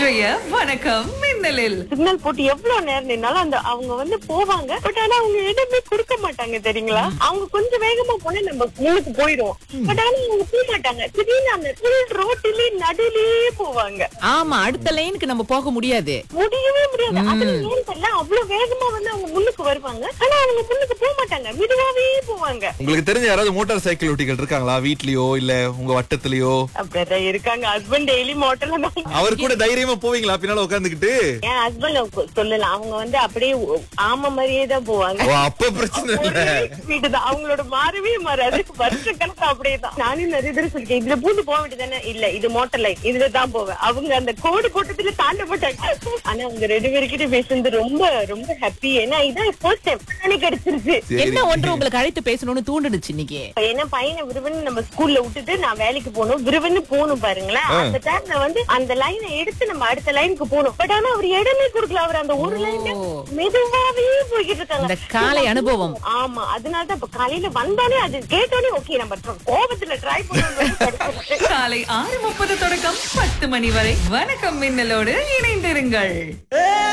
இன்றைய வணக்கம் மின்னலில் சிக்னல் போட்டு எவ்வளவு நேரம் நின்னாலும் அந்த அவங்க வந்து போவாங்க பட் ஆனா அவங்க இடமே கொடுக்க மாட்டாங்க தெரியுங்களா அவங்க கொஞ்சம் வேகமா போனா நம்ம முன்னுக்கு போயிடுவோம் பட் ஆனா அவங்க போக மாட்டாங்க திடீர்னு அந்த ஃபுல் ரோட்டிலே நடுலயே போவாங்க ஆமா அடுத்த லைனுக்கு நம்ம போக முடியாது முடியவே முடியாது அதுல ஏன் தெரியல அவ்வளவு வேகமா வந்து அவங்க முன்னுக்கு வருவாங்க ஆனா அவங்க முன்னுக்கு போக மாட்டாங்க மெதுவாவே போவாங்க உங்களுக்கு தெரிஞ்ச யாராவது மோட்டார் சைக்கிள் ஓட்டிகள் இருக்காங்களா வீட்லயோ இல்ல உங்க வட்டத்திலயோ அப்படிதான் இருக்காங்க ஹஸ்பண்ட் டெய்லி மோட்டர்ல தான் அவர் கூட தைரியமா போவீங்களா பின்னால உட்காந்துக்கிட்டு என் ஹஸ்பண்ட் சொல்லலாம் அவங்க வந்து அப்படியே ஆமா மாதிரியே தான் போவாங்க ஓ, அப்ப பிரச்சனை இல்ல வீடு தான் அவங்களோட மாறவே மாறாது வருஷ கணக்கு அப்படியே தான் நானும் நிறைய பேர் சொல்லிருக்கேன் இதுல பூந்து போக வேண்டியதானே இல்ல இது மோட்டர் லைன் இதுல தான் போவேன் அவங்க அந்த கோடு போட்டதுல தாண்ட மாட்டாங்க ஆனா அவங்க ரெண்டு பேருக்கிட்ட பேசுறது ரொம்ப ரொம்ப ஹாப்பி ஏன்னா இதான் ஃபர்ஸ்ட் டைம் நானே கிடைச்சிருச்சு சரி. என்ன ஒன்று உங்களுக்கு அழைத்து பேசணும்னு தூண்டுனுச்சு இன்னைக்கு ஏன்னா பையனை விருவன்னு நம்ம ஸ்கூல்ல விட்டுட்டு நான் வேலைக்கு போகணும் விருவன்னு போகணும் பாருங்களேன் அந்த டைம்ல வந்து அந்த லைனை எடுத்து நம்ம அடுத்த லைனுக்கு போகணும் பட் ஆனா அவர் இடமே கொடுக்கல அவர் அந்த ஒரு லைன் ஓ. மெதுவாவே போய்கிட்டு இருக்காங்க இந்த காலை அனுபவம் ஆமா அதனால தான் இப்ப காலையில வந்தாலே அது கேட்டோடனே ஓகே நம்ம tr- கோபத்துல ட்ரை பண்ணுவோம் காலை ஆறு முப்பது தொடக்கம் பத்து மணி வரை வணக்கம் மின்னலோடு இணைந்திருங்கள்